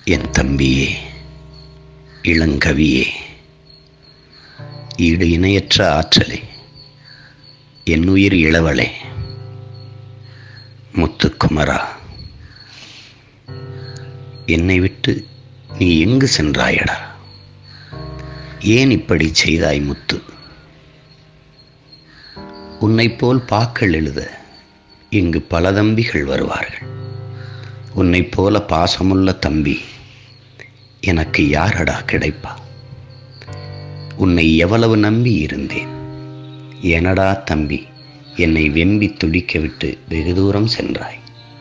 என் தம்பியே இளங்கவியே ஈடு இணையற்ற ஆற்றலே என் உயிர் இளவலே முத்துக்குமரா என்னை விட்டு நீ எங்கு சென்றாயடா ஏன் இப்படி செய்தாய் முத்து உன்னைப் போல் பாக்கள் எழுத இங்கு பல தம்பிகள் வருவார்கள் உன்னைப் போல பாசமுள்ள தம்பி எனக்கு யாரடா கிடைப்பா உன்னை எவ்வளவு நம்பி இருந்தேன் எனடா தம்பி என்னை வெம்பி துடிக்க விட்டு வெகு தூரம் சென்றாய்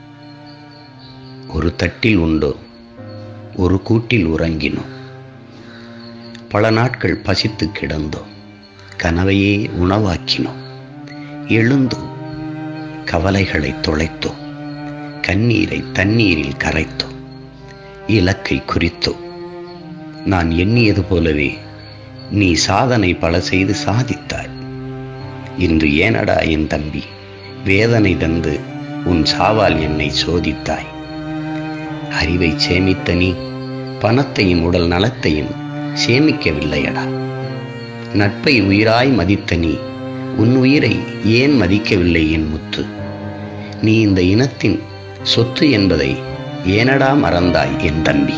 ஒரு தட்டில் உண்டோ ஒரு கூட்டில் உறங்கினோம் பல நாட்கள் பசித்து கிடந்தோம் கனவையே உணவாக்கினோம் எழுந்தோம் கவலைகளை தொலைத்தோம் கண்ணீரை தண்ணீரில் கரைத்தோம் இலக்கை குறித்தோம் நான் எண்ணியது போலவே நீ சாதனை பல செய்து சாதித்தாய் இன்று ஏனடா என் தம்பி வேதனை தந்து உன் சாவால் என்னை சோதித்தாய் அறிவை சேமித்த நீ பணத்தையும் உடல் நலத்தையும் சேமிக்கவில்லையடா நட்பை உயிராய் மதித்த நீ உன் உயிரை ஏன் மதிக்கவில்லை என் முத்து நீ இந்த இனத்தின் சொத்து என்பதை ஏனடா மறந்தாய் என் தம்பி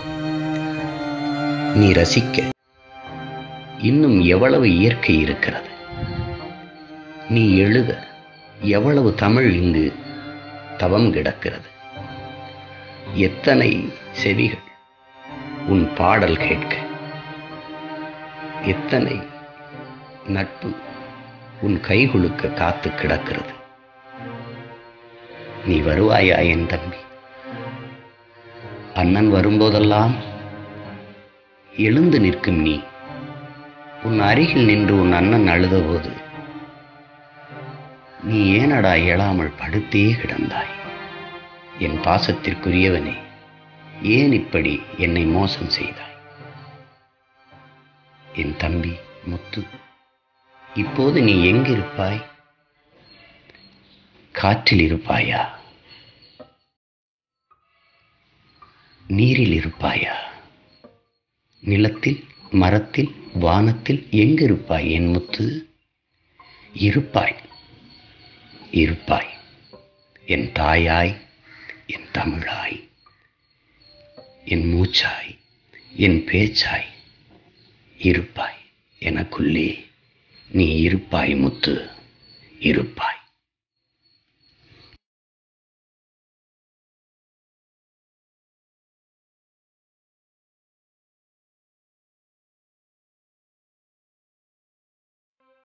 நீ ரசிக்க இன்னும் எவ்வளவு இயற்கை இருக்கிறது நீ எழுத எவ்வளவு தமிழ் இங்கு தவம் கிடக்கிறது எத்தனை செவிகள் உன் பாடல் கேட்க எத்தனை நட்பு உன் கைகுலுக்க காத்து கிடக்கிறது நீ வருவாயா என் தம்பி அண்ணன் வரும்போதெல்லாம் எழுந்து நிற்கும் நீ உன் அருகில் நின்று உன் அண்ணன் அழுதபோது நீ ஏனடா எழாமல் படுத்தே கிடந்தாய் என் பாசத்திற்குரியவனே ஏன் இப்படி என்னை மோசம் செய்தாய் என் தம்பி முத்து இப்போது நீ எங்கிருப்பாய் காற்றில் இருப்பாயா நீரில் இருப்பாயா நிலத்தில் மரத்தில் வானத்தில் எங்கிருப்பாய் என் முத்து இருப்பாய் இருப்பாய் என் தாயாய் என் தமிழாய் என் மூச்சாய் என் பேச்சாய் இருப்பாய் எனக்குள்ளே நீ இருப்பாய் முத்து இருப்பாய்